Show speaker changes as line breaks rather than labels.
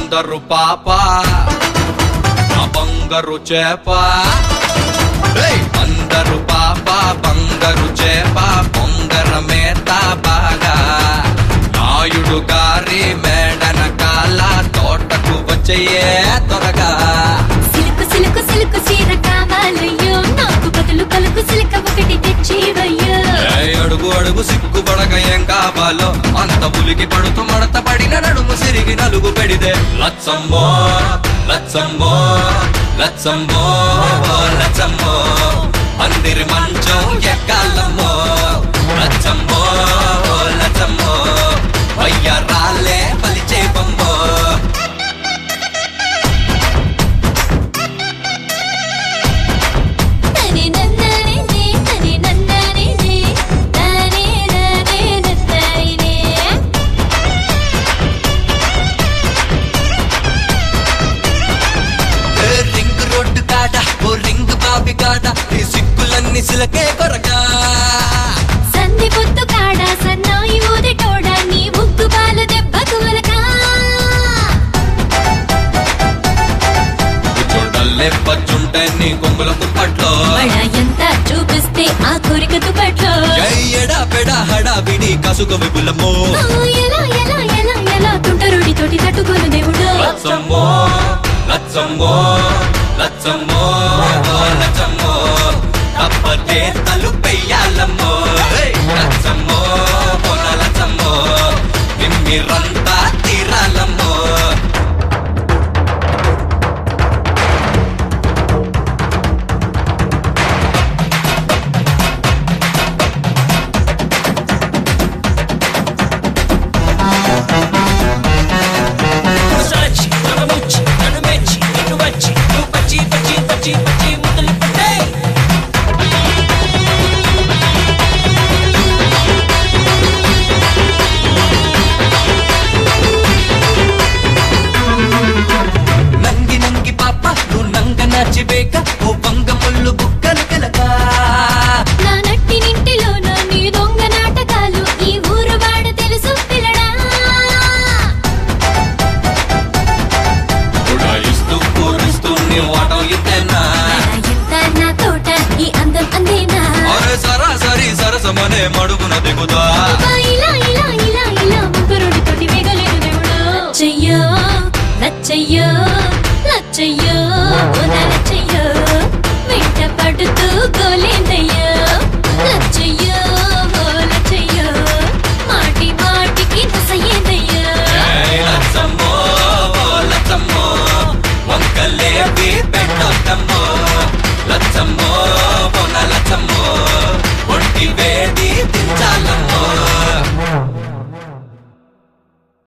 బందరు పాప ఆ బంగారు చేప ఏయ్! బందరు పాప బంగారు చేప బొంగర మేత బాగా నాయుడు గారి మేడన కాల తోటకు వచ్చేయే త్వరగా
సిలుకు సిలుకు సిలుకు చీర కావాలయ్యో నాకు బదులు పలుకు సిలుక ఒకటి తెచ్చివయ్యో
ఏయ్ అడుగు అడుగు సిగ్గుపడక ఏం కావాలో అంత ఉలికి పడుతూ మడత పడిన నడుము సిరిగి నలుగు పెడితే లచ్చమ్మో లచ్చమ్మో లచ్చమ్మో లచ్చమ్మో అందిరి మంచం ఎక్కాలమ్మో లచ్చమ్మో లచ్చమ్మో వయ్యారాలే పలిచే బొమ్మో
తని నన్ననే తని నన్ననే తని ననే నన్ననే
ఏ రింగ్ రోడ్డు కాడ ఓ రింగ్ బాబి కాడ ఈ సిక్కులన్నీ సిలకే కొరగా
సంధి పొత్తు కాడ సన్నాయి ఊదిటోడ నీ ముగ్గు పాలు దెబ్బకు వలకా
చూడల్లే పచ్చుంటే నీ కొమ్ముల తుప్పట్లో
బడా ఎంత చూపిస్తే ఆ కోరిక దుప్పట్లో
ఎడా పెడా హడా విడి కసుక విపులమో
ఆ, ఎలా ఎలా ఎలా ఎలా తుంటరుడి తోటి తట్టుకోను దేవుడు
లచ్చమ్మో లచ్చమ్మో లచ్చమ్మో లచ్చమ్మో తప్పతే తలుపెయ్యాలమ్మో ఏయ్! లచ్చమ్మో పొల లచ్చమ్మో నిమ్మిరంతా తీరాలమ్మో
సాచి నడముచ్చి నన్ను మెచ్చి నిన్ను వచ్చి నువ్వు పచ్చి పచ్చి పచ్చి పచ్చి ముద్దలు పెట్టే
నంగి నంగి పాప నువ్వు నంగ నాచివేక ఓ వంగ ముళ్ళు బుక్కలు కెలక
నా నట్టి నింటిలోన నీ దొంగ నాటకాలు ఈ ఊరు వాడు తెలుసు పిల్లడా
ఉడాయిస్తూ పూరిస్తూ నీ వాటం ఇత్తేనా
ఎంత నా తోట ఈ అందం అందేనా
అరే సరాసరి సరసమనే మడుగున దిగుతా
అబ్బా, ఇలా ఇలా ఇలా ఇలా ముగ్గురుడి తోటి వేగలేను దేవుడు చెయ్యో లచ్చయ్యో లచ్చయ్యో ఓ నచ్చయ్యో వెంట పడుతూ గోలేందయ్యో లచ్చయ్యో ఓ లచ్చయ్యో మాటి మాటికి నసయ్యేదయ్యో
ఏయ్ లచ్చమ్మో ఓ లచ్చమ్మో వంకలేవి పెట్టొద్దమ్మో లచ్చమ్మో పొన లచ్చమ్మో